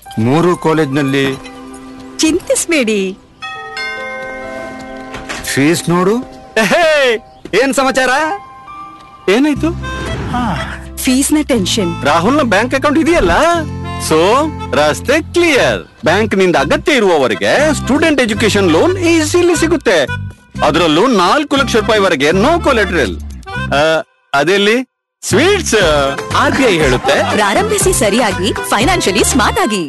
ಮೂರು ಕಾಲೇಜ್ನಲ್ಲಿ ಚಿಂತಿಸ್ಬೇಡಿ ಫೀಸ್ ನೋಡು ಎಹೇ, ಏನ್ ಸಮಾಚಾರ ಏನಾಯ್ತು ಫೀಸ್ನ ಟೆನ್ಷನ್ ರಾಹುಲ್ನ ಬ್ಯಾಂಕ್ ಅಕೌಂಟ್ ಇದೆಯಲ್ಲ ಸೊ ರಸ್ತೆ ಕ್ಲಿಯರ್ ಬ್ಯಾಂಕ್ ನಿಂದ ಅಗತ್ಯ ಇರುವವರೆಗೆ ಸ್ಟೂಡೆಂಟ್ ಎಜುಕೇಶನ್ ಲೋನ್ ಈಸಿಲಿ ಸಿಗುತ್ತೆ ಅದರಲ್ಲೂ ನಾಲ್ಕು ಲಕ್ಷ ರೂಪಾಯಿವರೆಗೆ ನೋ ಕೊಲೆಟ್ರಲ್ ಅದೆಲ್ಲಿ ಸ್ವೀಟ್ಸ್ ಆರ್ ಬಿ ಐ ಹೇಳುತ್ತೆ ಪ್ರಾರಂಭಿಸಿ ಸರಿಯಾಗಿ ಫೈನಾನ್ಷಿಯಲಿ ಸ್ಮಾರ್ಟ್ ಆಗಿ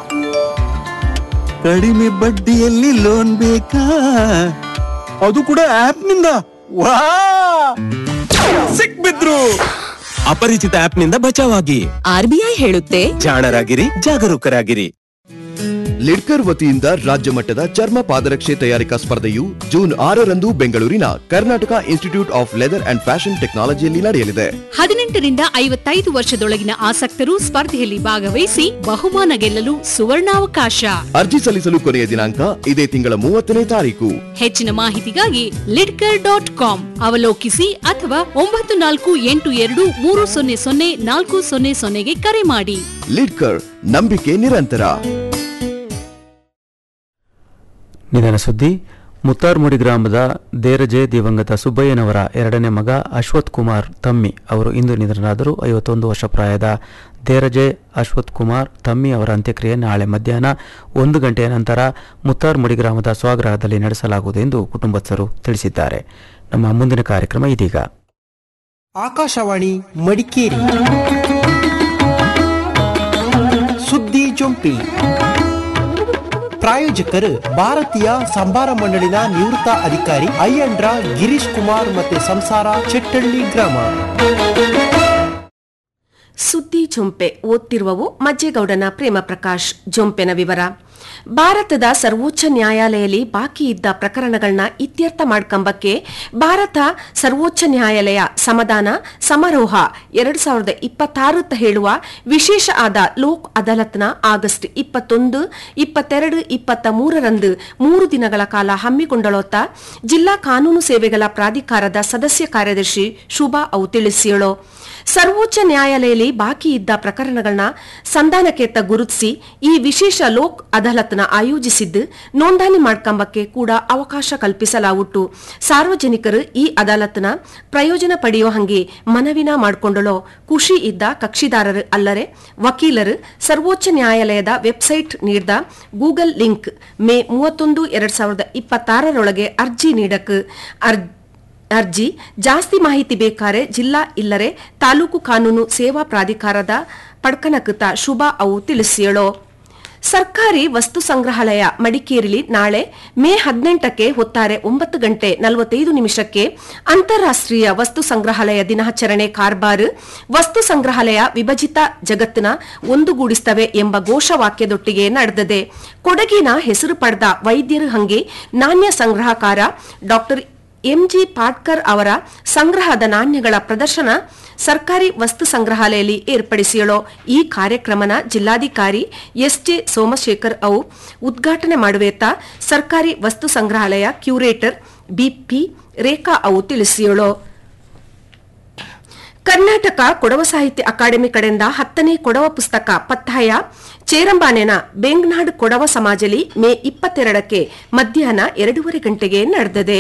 ಕಡಿಮೆ ಬಡ್ಡಿಯಲ್ಲಿ ಲೋನ್ ಬೇಕಾ ಅದು ಕೂಡ ಆಪ್ ನಿಂದ ವಾ ಸಿಕ್ಬಿದ್ರು ಅಪರಿಚಿತ ಆಪ್ ನಿಂದ ಬಚಾವಾಗಿ ಆರ್ಬಿಐ ಹೇಳುತ್ತೆ ಜಾಣರಾಗಿರಿ ಜಾಗರೂಕರಾಗಿರಿ ಲಿಡ್ಕರ್ ವತಿಯಿಂದ ರಾಜ್ಯ ಮಟ್ಟದ ಚರ್ಮ ಪಾದರಕ್ಷೆ ತಯಾರಿಕಾ ಸ್ಪರ್ಧೆಯು ಜೂನ್ ಆರರಂದು ಬೆಂಗಳೂರಿನ Karnataka institute of leather and fashion ಟೆಕ್ನಾಲಜಿಯಲ್ಲಿ ನಡೆಯಲಿದೆ ಹದಿನೆಂಟರಿಂದ ಐವತ್ತೈದು ವರ್ಷದೊಳಗಿನ ಆಸಕ್ತರು ಸ್ಪರ್ಧೆಯಲ್ಲಿ ಭಾಗವಹಿಸಿ ಬಹುಮಾನ ಗೆಲ್ಲಲು ಸುವರ್ಣಾವಕಾಶ ಅರ್ಜಿ ಸಲ್ಲಿಸಲು ಕೊನೆಯ ದಿನಾಂಕ ಇದೇ ತಿಂಗಳ ಮೂವತ್ತನೇ ತಾರೀಕು ಹೆಚ್ಚಿನ ಮಾಹಿತಿಗಾಗಿ ಲಿಡ್ಕರ್ ಡಾಟ್ ಕಾಮ್ ಅವಲೋಕಿಸಿ ಅಥವಾ ಒಂಬತ್ತು ನಾಲ್ಕು ಎಂಟು ಎರಡು ಮೂರು ಸೊನ್ನೆ ಸೊನ್ನೆ ನಾಲ್ಕು ಸೊನ್ನೆ ಸೊನ್ನೆಗೆ ಕರೆ ಮಾಡಿ ಲಿಡ್ಕರ್ ನಂಬಿಕೆ ನಿರಂತರ ನಿಧನ ಸುದ್ದಿ ಮುತ್ತಾರ್ಮುಡಿ ಗ್ರಾಮದ ದೇರಜೆ ದಿವಂಗತ ಸುಬ್ಬಯ್ಯನವರ ಎರಡನೇ ಮಗ ಅಶ್ವಥ್ ಕುಮಾರ್ ತಮ್ಮಿ ಅವರು ಇಂದು ನಿಧನರಾದರು ಐವತ್ತೊಂದು ವರ್ಷ ಪ್ರಾಯದ ದೇರಜೆ ಅಶ್ವಥ್ ಕುಮಾರ್ ತಮ್ಮಿ ಅವರ ಅಂತ್ಯಕ್ರಿಯೆ ನಾಳೆ ಮಧ್ಯಾಹ್ನ ಒಂದು ಗಂಟೆಯ ನಂತರ ಮುತ್ತಾರ್ಮುಡಿ ಗ್ರಾಮದ ಸ್ವಗೃಹದಲ್ಲಿ ನಡೆಸಲಾಗುವುದು ಎಂದು ಕುಟುಂಬಸ್ಥರು ತಿಳಿಸಿದ್ದಾರೆ ನಮ್ಮ ಮುಂದಿನ ಕಾರ್ಯಕ್ರಮ ಇದೀಗ ಆಕಾಶವಾಣಿ ಮಡಿಕೇರಿ ಸುದ್ದಿ ಜೊಂಪಿ ಪ್ರಾಯೋಜಕರು ಭಾರತೀಯ ಸಂಭಾರ ಮಂಡಳಿನ ನಿವೃತ್ತ ಅಧಿಕಾರಿ ಅಯ್ಯಂಡ್ರ ಗಿರೀಶ್ ಕುಮಾರ್ ಮತ್ತೆ ಸಂಸಾರ ಚೆಟ್ಟಳ್ಳಿ ಗ್ರಾಮ ಸುದ್ದಿ ಜೊಂಪೆ ಓದ್ತಿರುವವು ಮಜ್ಜೇಗೌಡನ ಪ್ರೇಮ ಪ್ರಕಾಶ್ ಜೊಂಪೆನ ವಿವರ ಭಾರತದ ಸರ್ವೋಚ್ಚ ನ್ಯಾಯಾಲಯದಲ್ಲಿ ಬಾಕಿ ಇದ್ದ ಪ್ರಕರಣಗಳನ್ನ ಇತ್ಯರ್ಥ ಮಾಡ್ಕಂಬಕ್ಕೆ ಭಾರತ ಸರ್ವೋಚ್ಚ ನ್ಯಾಯಾಲಯ ಸಮಾಧಾನ ಸಮಾರೋಹ ಎರಡ್ ಸಾವಿರದ ಇಪ್ಪತ್ತಾರು ಹೇಳುವ ವಿಶೇಷ ಆದ ಲೋಕ್ ಅದಾಲತ್ನ ಆಗಸ್ಟ್ ಇಪ್ಪತ್ತೊಂದು ಇಪ್ಪತ್ತೆರಡು ಇಪ್ಪತ್ತ ಮೂರರಂದು ಮೂರು ದಿನಗಳ ಕಾಲ ಹಮ್ಮಿಕೊಂಡಳೋತ ಜಿಲ್ಲಾ ಕಾನೂನು ಸೇವೆಗಳ ಪ್ರಾಧಿಕಾರದ ಸದಸ್ಯ ಕಾರ್ಯದರ್ಶಿ ಶುಭಾ ಅವು ತಿಳಿಸಿಯಳು ಸರ್ವೋಚ್ಚ ನ್ಯಾಯಾಲಯದಲ್ಲಿ ಬಾಕಿ ಇದ್ದ ಪ್ರಕರಣಗಳನ್ನ ಸಂಧಾನಕ್ಕೆತ್ತ ಗುರುತಿಸಿ ಈ ವಿಶೇಷ ಲೋಕ್ ಅದಾಲತ್ನ ಆಯೋಜಿಸಿದ್ದು ನೋಂದಣಿ ಮಾಡ್ಕಂಬಕ್ಕೆ ಕೂಡ ಅವಕಾಶ ಕಲ್ಪಿಸಲಾಗುಟ್ಟು ಸಾರ್ವಜನಿಕರು ಈ ಅದಾಲತ್ನ ಪ್ರಯೋಜನ ಪಡೆಯೋ ಹಂಗೆ ಮನವಿನ ಮಾಡಿಕೊಂಡಳೋ ಖುಷಿ ಇದ್ದ ಕಕ್ಷಿದಾರರು ಅಲ್ಲರೆ ವಕೀಲರು ಸರ್ವೋಚ್ಚ ನ್ಯಾಯಾಲಯದ ವೆಬ್ಸೈಟ್ ನೀಡಿದ ಗೂಗಲ್ ಲಿಂಕ್ ಮೇ ಮೂವತ್ತೊಂದು ಎರಡ್ ಸಾವಿರದ ಇಪ್ಪತ್ತಾರರೊಳಗೆ ಅರ್ಜಿ ನೀಡಕ್ ಅರ್ಜಿ ಅರ್ಜಿ ಜಾಸ್ತಿ ಮಾಹಿತಿ ಬೇಕಾರೆ ಜಿಲ್ಲಾ ಇಲ್ಲರೆ ತಾಲೂಕು ಕಾನೂನು ಸೇವಾ ಪ್ರಾಧಿಕಾರದ ಪಡ್ಕನಕೃತ ಶುಭಾ ಅವು ತಿಳಿಸಿಯಳು ಸರ್ಕಾರಿ ವಸ್ತು ಸಂಗ್ರಹಾಲಯ ಮಡಿಕೇರಿಲಿ ನಾಳೆ ಮೇ ಹದಿನೆಂಟಕ್ಕೆ ಹೊತ್ತಾರೆ ಒಂಬತ್ತು ಗಂಟೆ ನಲವತ್ತೈದು ನಿಮಿಷಕ್ಕೆ ಅಂತಾರಾಷ್ಟ್ರೀಯ ವಸ್ತು ಸಂಗ್ರಹಾಲಯ ದಿನಾಚರಣೆ ಕಾರ್ಬಾರ್ ವಸ್ತು ಸಂಗ್ರಹಾಲಯ ವಿಭಜಿತ ಜಗತ್ತಿನ ಒಂದುಗೂಡಿಸ್ತವೆ ಎಂಬ ಘೋಷವಾಕ್ಯದೊಟ್ಟಿಗೆ ನಡೆದಿದೆ ಕೊಡಗಿನ ಹೆಸರು ಪಡೆದ ವೈದ್ಯರು ಹಂಗೆ ನಾಣ್ಯ ಸಂಗ್ರಹಕಾರ ಡಾಕ್ಟರ್ ಎಂಜಿ ಪಾಟ್ಕರ್ ಅವರ ಸಂಗ್ರಹದ ನಾಣ್ಯಗಳ ಪ್ರದರ್ಶನ ಸರ್ಕಾರಿ ವಸ್ತು ಸಂಗ್ರಹಾಲಯದಲ್ಲಿ ಏರ್ಪಡಿಸಿಯಳೋ ಈ ಕಾರ್ಯಕ್ರಮನ ಜಿಲ್ಲಾಧಿಕಾರಿ ಎಸ್ ಜೆ ಸೋಮಶೇಖರ್ ಅವು ಉದ್ಘಾಟನೆ ಮಾಡುವೇತ ಸರ್ಕಾರಿ ವಸ್ತು ಸಂಗ್ರಹಾಲಯ ಕ್ಯೂರೇಟರ್ ಬಿಪಿ ರೇಖಾ ಅವು ತಿಳಿಸಿಯಳೋ ಕರ್ನಾಟಕ ಕೊಡವ ಸಾಹಿತ್ಯ ಅಕಾಡೆಮಿ ಕಡೆಯಿಂದ ಹತ್ತನೇ ಕೊಡವ ಪುಸ್ತಕ ಪತ್ತಾಯ ಚೇರಂಬಾನೆನ ಬೆಂಗ್ನಾಡ್ ಕೊಡವ ಸಮಾಜಲಿ ಮೇ ಇಪ್ಪತ್ತೆರಡಕ್ಕೆ ಮಧ್ಯಾಹ್ನ ಎರಡೂವರೆ ಗಂಟೆಗೆ ನಡೆದಿದೆ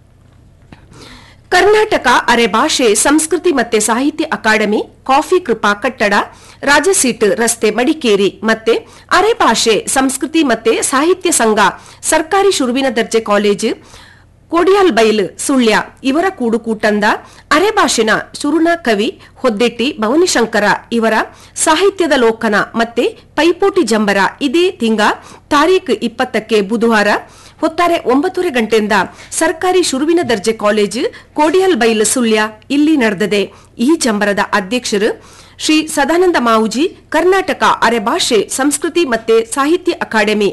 ಕರ್ನಾಟಕ ಅರೆ ಭಾಷೆ ಸಂಸ್ಕೃತಿ ಮತ್ತೆ ಸಾಹಿತ್ಯ ಅಕಾಡೆಮಿ ಕಾಫಿ ಕೃಪಾ ಕಟ್ಟಡ ರಾಜಸೀಟ್ ರಸ್ತೆ ಮಡಿಕೇರಿ ಮತ್ತೆ ಅರೆ ಭಾಷೆ ಸಂಸ್ಕೃತಿ ಮತ್ತೆ ಸಾಹಿತ್ಯ ಸಂಘ ಸರ್ಕಾರಿ ಶುರುವಿನ ದರ್ಜೆ ಕಾಲೇಜು ಕೋಡಿಯಾಲ್ ಬೈಲ್ ಸುಳ್ಯ ಇವರ ಕೂಡುಕೂಟಂದ ಅರೆ ಭಾಷೆನ ಸುರುಣ ಕವಿ ಹೊದ್ದೆಟ್ಟಿ ಭವನಿಶಂಕರ ಇವರ ಸಾಹಿತ್ಯದ ಲೋಕನ ಮತ್ತೆ ಪೈಪೋಟಿ ಜಂಬರ ಇದೇ ತಿಂಗ ತಾರೀಖು ಇಪ್ಪತ್ತಕ್ಕೆ ಬುಧವಾರ ಹೊತ್ತಾರೆ ಒಂಬತ್ತೂವರೆ ಗಂಟೆಯಿಂದ ಸರ್ಕಾರಿ ಶುರುವಿನ ದರ್ಜೆ ಕಾಲೇಜು ಕೋಡಿಯಲ್ ಬೈಲ್ ಸುಳ್ಯ ಇಲ್ಲಿ ನಡೆದಿದೆ ಈ ಜಂಬರದ ಅಧ್ಯಕ್ಷರು ಶ್ರೀ ಸದಾನಂದ ಮಾವುಜಿ ಕರ್ನಾಟಕ ಅರೆ ಭಾಷೆ ಸಂಸ್ಕೃತಿ ಮತ್ತೆ ಸಾಹಿತ್ಯ ಅಕಾಡೆಮಿ